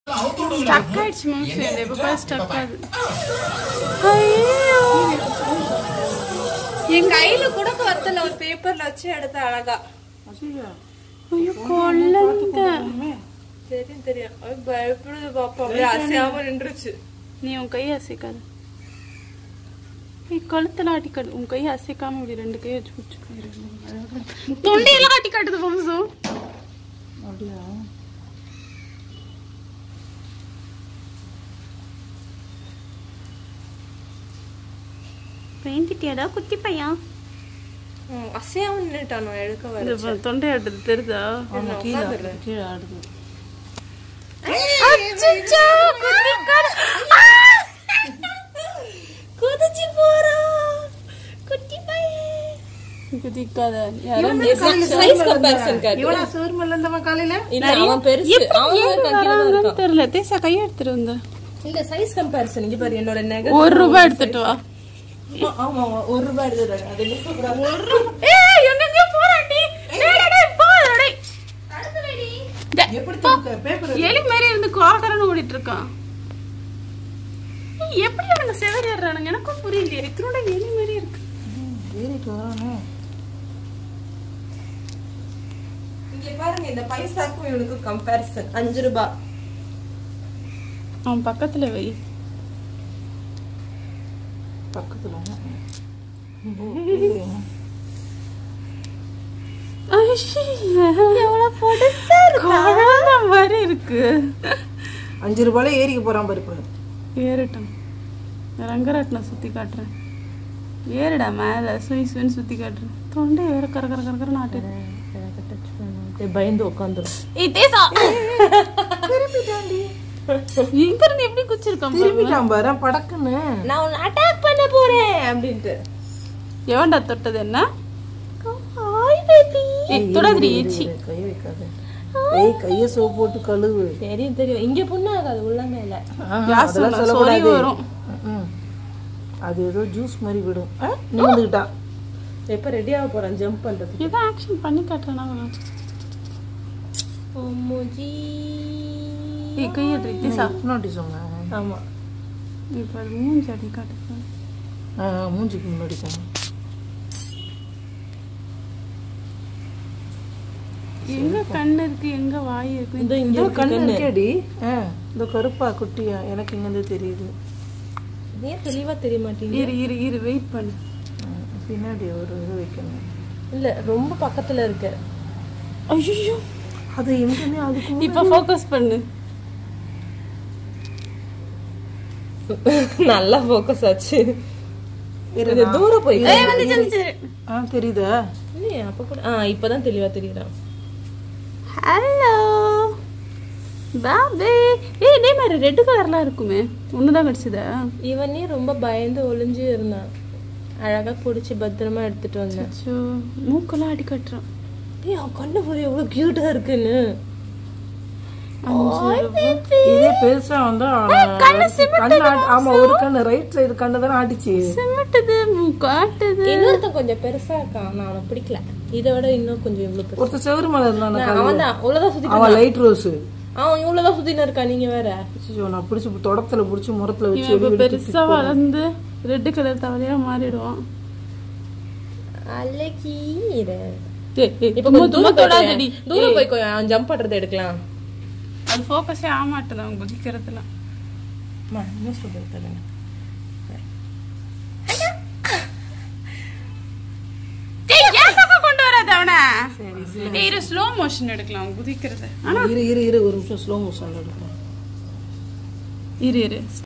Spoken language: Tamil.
ஸ்டக் ஆயிடுச்சு மவுஸ் எப்ப பாரு ஸ்டக் ஆகுது ஐயோ என் கையில கூட வத்தல ஒரு பேப்பர்ல வச்சு எடுத்த அழகா ஐயோ கொல்லங்க தெரியும் தெரியும் அது பயப்படுது பாப்பா அப்படியே அசையாம நின்றுச்சு நீ உன் கையை அசைக்காத நீ கழுத்துல ஆட்டி காட்டு உன் கையை அசைக்காம இப்படி ரெண்டு கையை வச்சு பிடிச்சு தொண்டையெல்லாம் ஆட்டி காட்டுது வம்சம் பெயிண்டிட்டியாடா குட்டி பையன் ம், அசையாம நின்னுட்டானோ எடுக்க வர இந்த ப- தொண்டை ஆட்டுது தெரியுதா கீழே ஆடுது அச்சச்சோ, குட்டிக்கார. ஆ! குதிச்சு போறான் குட்டி பையன் குதிக்காத யாரும் சைஸ் கம்பேரிசன் காட்டு இவனா சோர்மல்ல இருந்தவன் காலையில இல்ல அவன் பெருசு அவன் ஏன் வராங்கன்னு தெரியல தேசா கையை எடுத்துட்டு வந்த இல்ல சைஸ் கம்பேரிசன் இங்க பாரு என்னோட நெக ஒரு ரூபாய் எடுத்துட்டு வா ஆமா ஆமா ஒரு ரூபாய் எடுத்துறாங்க அது என்ன சொல்றாங்க ஏய் எங்கெங்க போறாடி டேய் டேய், டேய் போடா டேய் டேய், எப்படி தூக்க பேப்பர் எலி மாதிரி இருந்து குவாக்கரன்னு ஓடிட்டு இருக்கான் ஏய், எப்படி அவனுங்க செவரேறானுங்க எனக்கும் புரியலையே இத்தனோட எலி மாதிரி இருக்கு ஏறிட்டு வரானே இங்க பாருங்க இந்த பைசாக்கும் இவனுக்கு கம்பேரிசன் அஞ்சு ரூபாய் அவன் பக்கத்துல வை பக்கத்துல எவ்வளவு பொடுசா இருக்கு குழந்தை மாதிரி இருக்கு அஞ்சு ரூபாயில ஏறிக்க போறான் பாரு இப்ப. ஏறட்டும் ரங்கராட்டினம் சுத்தி காட்டுறேன் ஏறுடா மேல சுய் சுயின்னு சுத்தி காட்டுறேன் தொண்டை வேற கர கர கர கர நாட்டு பயந்து உட்காந்துரும் ஏய் தேசா எங்க இருந்து எப்படி குச்சிருக்கான் பாரு. திரும்பிட்டான் பாரு படக்குன்னு நான் உன்னை அட்டாக் பண்ண போறேன் அப்படின்ட்டு எவன்டா தொட்டது என்ன ஏய், தொடாதடி ஏச்சி கை வைக்காத ஏய் கைய சோப் போட்டு கழுவு தெரியும் தெரியும் இங்க புண்ணு ஆகாது உள்ளங்கையில ஆஹா, யார் அதெல்லாம் சொன்னா? சொல்லக்கூடாது சொறி வரும். ம்ம். அது ஏதோ ஜூஸ் மாதிரி விடும் ஆ, நிமிர்ந்துக்கிட்டான் எப்ப ரெடி ஆக போறான் ஜம்ப் பண்றதுக்கு ஏதோ ஆக்ஷன் பண்ணி காட்டுறேன்னா ஓமோஜி ஏய் கையடி தேசா முன்னாடி சொங்க ஆமா இப்ப அது மூஞ்சி அடி காட்டு ஆ, மூஞ்சிக்கு முன்னாடி சொங்க எங்க கண்ணு இருக்கு எங்க வாய் இருக்கு இந்த இங்க இதோ இருக்கு கண்ணு கண்ணு இருக்கேடி ஆ, இந்த கருப்பா குட்டியா எனக்கு இங்க இருந்து தெரியுது ஏன் தெளிவா தெரிய மாட்டேங்குது இரு இரு இரு வெயிட் பண்ணு ஆ, பின்னாடி ஒரு இது வைக்கணும் இல்ல ரொம்ப பக்கத்துல இருக்கு ஐயோ அது எங்கன்னு அதுக்கு இப்ப ஃபோக்கஸ் பண்ணு நல்லா ஃபோக்கஸ் ஆச்சு இது தூரம் போய் ஏய் வந்துச்சு வந்துச்சு ஆ தெரியுதா இல்லையே அப்ப கூட ஆ இப்பதான் தெளிவா தெரியறான் ஹலோ பாபே ஏய் இதே மாதிரி ரெட் கலர்லாம் இருக்குமே ஒண்ணுதான் கிடைச்சதா இவனே ரொம்ப பயந்து ஒளிஞ்சு இருந்தான் அழகா புடிச்சு பத்திரமா எடுத்துட்டு வந்தேன் அச்சோ மூக்கெல்லாம் அடி கட்டுறான் ஏய் அவன் கண்ணு பாரு எவ்வளவு கியூட்டா இருக்குன்னு இதே பெருசா வந்தா கண்ணு ஆட்டி- ஆமா ஒரு கண்ணு ரைட் சைடு கண்ணு தானே ஆட்டிச்சு சிமிட்டுது மூக்காட்டுது இன்னொருத்தன் கொஞ்சம் பெருசா இருக்கான் நான் அவனை பிடிக்கல இதை விட இன்னும் கொஞ்சம் இவ்வளவு பெருசா ஒருத்தர் செவரு மேல இருந்தான் அவன் தான் இவ்வளவுதான் சுத்தி அவன் லைட் ரோஸ் அவன் இவ்வளவுதான் சுத்தின்னு இருக்கான் நீங்க வேற நான் பிடிச்சி தொடத்துல பிடிச்சி முறத்துல வச்சு இவன் இப்ப பெருசா வளர்ந்து ரெட் கலர் தவளையா மாறிடுவான் அழகீர ஏய், ஏய், இப்ப தும்மா, கொஞ்சம் தும்மா தூரம் தொடாதடி. போய் தூரம் போய் கொ- அவன் ஜம்ப் பண்றதை எடுக்கலாம் அது ஃபோக்கஸே ஆக மாட்டேது அவன் குதிக்கிறதுல அம்மா, என்ன சொல்றது தெரியல. டேய் ஏன் பக்கம் கொண்டு வராத அவனை டேய் இரு ஸ்லோ மோஷன் எடுக்கலாம் அவன் குதிக்கிறத இரு இரு இரு ஒரு நிமிஷம் ஸ்லோ மோஷன் எடுப்போம் இரு இரு